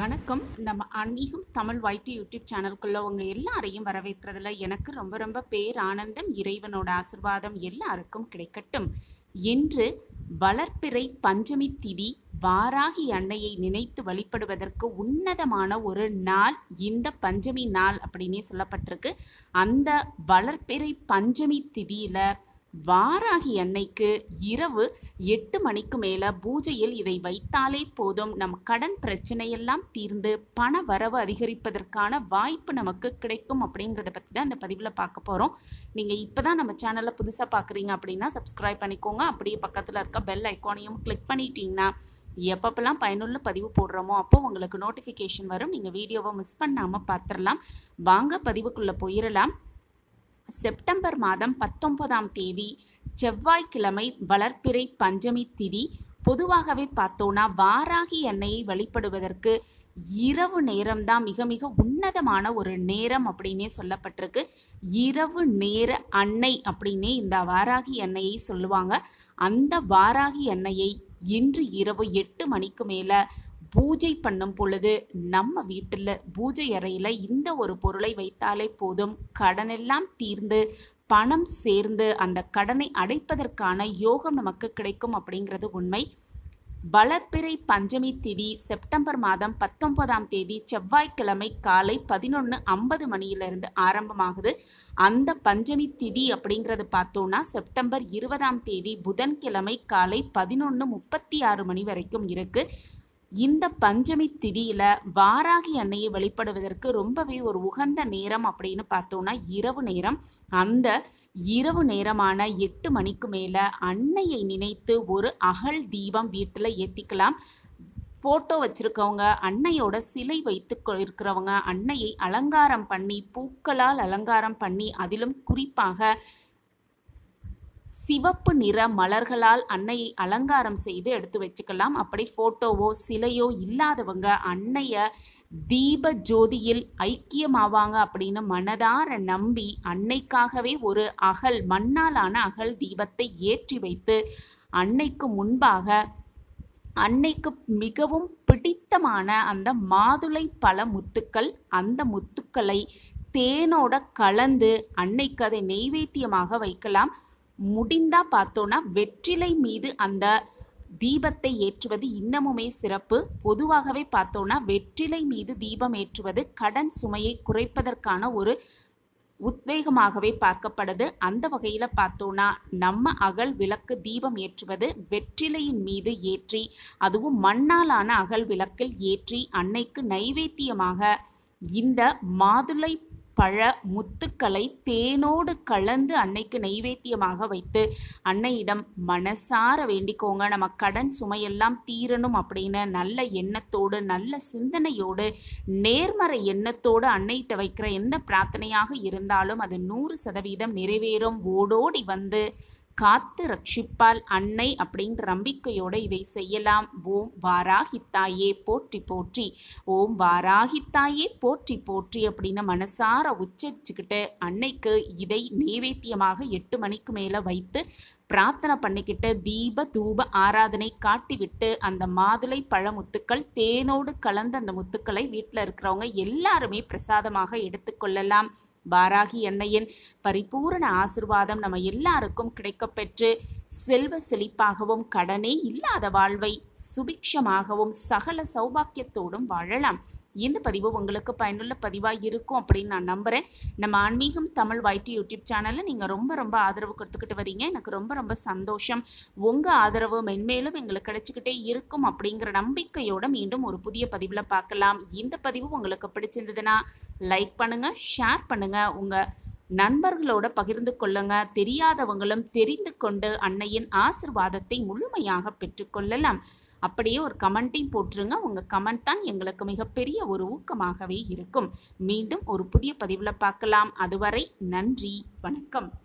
வணக்கம் நம்ம ஆன்மீகம் தமிழ் வைட்டி யூடியூப் சேனலுக்குள்ள உங்க எல்லாரையும் வரவேற்கிறதுல எனக்கு ரொம்ப ரொம்ப பேர் ஆனந்தம் இறைவனோட ஆசிர்வாதம் எல்லாருக்கும் கிடைக்கட்டும் இன்று வளர்ப்பிறை பஞ்சமி திதி வாராகி அன்னையை நினைத்து வழிபடுவதற்கு உன்னதமான ஒரு நாள் இந்த பஞ்சமி நாள் அப்படின்னே சொல்லப்பட்டிருக்கு அந்த வளர்ப்பிறை பஞ்சமி திதியில வாராகி அன்னைக்கு இரவு எட்டு மணிக்கு மேல பூஜையில் இதை வைத்தாலே போதும் நம் கடன் பிரச்சனையெல்லாம் தீர்ந்து பண வரவு அதிகரிப்பதற்கான வாய்ப்பு நமக்கு கிடைக்கும் அப்படிங்கிறத பற்றி தான் இந்த பதிவில் பார்க்க போகிறோம் நீங்கள் இப்போ தான் நம்ம சேனலை புதுசாக பார்க்குறீங்க அப்படின்னா சப்ஸ்கிரைப் பண்ணிக்கோங்க அப்படியே பக்கத்தில் இருக்க பெல் ஐக்கானையும் கிளிக் பண்ணிட்டீங்கன்னா எப்பப்பெல்லாம் பயனுள்ள பதிவு போடுறோமோ அப்போ உங்களுக்கு நோட்டிஃபிகேஷன் வரும் நீங்கள் வீடியோவை மிஸ் பண்ணாமல் பார்த்துடலாம் வாங்க பதிவுக்குள்ளே போயிடலாம் செப்டம்பர் மாதம் பத்தொன்பதாம் தேதி செவ்வாய்க்கிழமை வளர்ப்பிறை பஞ்சமி திதி பொதுவாகவே பார்த்தோன்னா வாராகி அன்னையை வழிபடுவதற்கு இரவு நேரம்தான் மிக மிக உன்னதமான ஒரு நேரம் அப்படின்னே சொல்லப்பட்டிருக்கு இரவு நேர அன்னை அப்படின்னே இந்த வாராகி அன்னையை சொல்லுவாங்க அந்த வாராகி அன்னையை இன்று இரவு எட்டு மணிக்கு மேலே பூஜை பண்ணும் பொழுது நம்ம வீட்டில் பூஜை அறையில் இந்த ஒரு பொருளை வைத்தாலே போதும் கடனெல்லாம் தீர்ந்து பணம் சேர்ந்து அந்த கடனை அடைப்பதற்கான யோகம் நமக்கு கிடைக்கும் அப்படிங்கிறது உண்மை வளர்ப்பிறை பஞ்சமி திதி செப்டம்பர் மாதம் பத்தொன்பதாம் தேதி செவ்வாய்க்கிழமை காலை பதினொன்று ஐம்பது மணியிலிருந்து ஆரம்பமாகுது அந்த பஞ்சமி திதி அப்படிங்கிறது பார்த்தோன்னா செப்டம்பர் இருபதாம் தேதி புதன்கிழமை காலை பதினொன்று முப்பத்தி ஆறு மணி வரைக்கும் இருக்கு இந்த பஞ்சமி திதியில வாராகி அன்னையை வழிபடுவதற்கு ரொம்பவே ஒரு உகந்த நேரம் அப்படின்னு பார்த்தோம்னா இரவு நேரம் அந்த இரவு நேரமான எட்டு மணிக்கு மேல அன்னையை நினைத்து ஒரு அகல் தீபம் வீட்டில் ஏற்றிக்கலாம் ஃபோட்டோ வச்சுருக்கவங்க அன்னையோட சிலை வைத்து கொ- இருக்கிறவங்க அன்னையை அலங்காரம் பண்ணி பூக்களால் அலங்காரம் பண்ணி அதிலும் குறிப்பாக சிவப்பு நிற மலர்களால் அன்னையை அலங்காரம் செய்து எடுத்து வச்சுக்கலாம் அப்படி ஃபோட்டோவோ சிலையோ இல்லாதவங்க அன்னைய தீப ஜோதியில் ஐக்கியமாவாங்க அப்படின்னு மனதார நம்பி அன்னைக்காகவே ஒரு அகல் மண்ணாலான அகல் தீபத்தை ஏற்றி வைத்து அன்னைக்கு முன்பாக அன்னைக்கு மிகவும் பிடித்தமான அந்த மாதுளை பழ முத்துக்கள் அந்த முத்துக்களை தேனோட கலந்து அன்னைக்கு அதை நெய்வேத்தியமாக வைக்கலாம் முடிந்தா பார்த்தோன்னா வெற்றிலை மீது அந்த தீபத்தை ஏற்றுவது இன்னமுமே சிறப்பு பொதுவாகவே பார்த்தோன்னா வெற்றிலை மீது தீபம் ஏற்றுவது கடன் சுமையை குறைப்பதற்கான ஒரு உத்வேகமாகவே பார்க்கப்படுது அந்த வகையில் பார்த்தோன்னா நம்ம அகல் விளக்கு தீபம் ஏற்றுவது வெற்றிலையின் மீது ஏற்றி அதுவும் மண்ணாலான அகல் விளக்கில் ஏற்றி அன்னைக்கு நைவேத்தியமாக இந்த மாதுளை பழ முத்துக்களை தேனோடு கலந்து அன்னைக்கு நைவேத்தியமாக வைத்து அன்னையிடம் மனசார வேண்டிக்கோங்க நம்ம கடன் சுமையெல்லாம் தீரணும் அப்படின்னு நல்ல எண்ணத்தோடு நல்ல சிந்தனையோடு நேர்மறை எண்ணத்தோடு அன்னையிட்ட வைக்கிற எந்த பிரார்த்தனையாக இருந்தாலும் அது நூறு சதவீதம் நிறைவேறும் ஓடோடி வந்து காத்து ரட்சிப்பால் அன்னை அப்படின்ற நம்பிக்கையோட இதை செய்யலாம் ஓம் வாராகித்தாயே போற்றி போற்றி ஓம் வாராகித்தாயே போற்றி போற்றி அப்படின்னு மனசார உச்சரிச்சுக்கிட்டு அன்னைக்கு இதை நைவேத்தியமாக எட்டு மணிக்கு மேலே வைத்து பிரார்த்தனை பண்ணிக்கிட்டு தீப தூப ஆராதனை காட்டிவிட்டு அந்த மாதுளை பழமுத்துக்கள் தேனோடு கலந்த அந்த முத்துக்களை வீட்டில் இருக்கிறவங்க எல்லாருமே பிரசாதமாக எடுத்துக்கொள்ளலாம் வாராகி எண்ணெயின் பரிபூரண ஆசிர்வாதம் நம்ம எல்லாருக்கும் கிடைக்கப்பெற்று செல்வ செழிப்பாகவும் கடனே இல்லாத வாழ்வை சுபிக்ஷமாகவும் சகல சௌபாக்கியத்தோடும் வாழலாம் இந்த பதிவு உங்களுக்கு பயனுள்ள பதிவாக இருக்கும் அப்படின்னு நான் நம்புகிறேன் நம்ம ஆன்மீகம் தமிழ் வைட்டி யூடியூப் சேனலில் நீங்கள் ரொம்ப ரொம்ப ஆதரவு கொடுத்துக்கிட்டு வரீங்க எனக்கு ரொம்ப ரொம்ப சந்தோஷம் உங்கள் ஆதரவு மென்மேலும் எங்களுக்கு கிடைச்சிக்கிட்டே இருக்கும் அப்படிங்கிற நம்பிக்கையோட மீண்டும் ஒரு புதிய பதிவில் பார்க்கலாம் இந்த பதிவு உங்களுக்கு பிடிச்சிருந்ததுன்னா லைக் பண்ணுங்க ஷேர் பண்ணுங்க உங்க நண்பர்களோட பகிர்ந்து கொள்ளுங்க தெரியாதவங்களும் தெரிந்து கொண்டு அன்னையின் ஆசிர்வாதத்தை முழுமையாக பெற்றுக்கொள்ளலாம் அப்படியே ஒரு கமெண்ட்டையும் போட்டுருங்க உங்கள் கமெண்ட் தான் எங்களுக்கு மிகப்பெரிய ஒரு ஊக்கமாகவே இருக்கும் மீண்டும் ஒரு புதிய பதிவில் பார்க்கலாம் அதுவரை நன்றி வணக்கம்